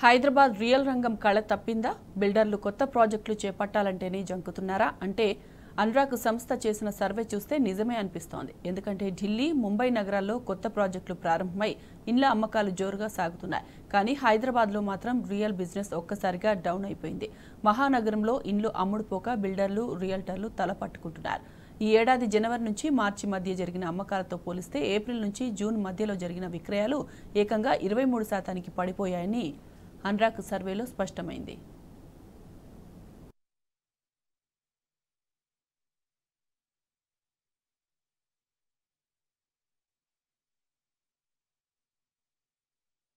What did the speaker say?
Hyderabad real రంగం కళ తప్పిందా బిల్డర్లు కొత్త ప్రాజెక్టులు చేపట్టాలంటేనే జంకుతున్నారా అంటే అనురాగ్ సంస్థ చేసిన సర్వే చూస్తే నిజమే అనిపిస్తోంది ఎందుకంటే ఢిల్లీ ముంబై నగరాల్లో కొత్త ప్రాజెక్టులు ప్రారంభమై ఇండ్ల అమ్మకాలు జోరుగా సాగుతున్నాయి కానీ హైదరాబాద్లో మాత్రం రియల్ బిజినెస్ ఒక్కసారిగా డౌన్ అయిపోయింది మహానగరంలో ఇండ్లు అమ్ముడుపోక బిల్డర్లు రియల్టర్లు తల పట్టుకుంటున్నారు ఈ ఏడాది జనవరి నుంచి మార్చి మధ్య జరిగిన అమ్మకాలతో పోలిస్తే ఏప్రిల్ నుంచి జూన్ మధ్యలో జరిగిన విక్రయాలు ఏకంగా ఇరవై మూడు శాతానికి పడిపోయాయని అన్రాక్ సర్వేలో స్పష్టమైంది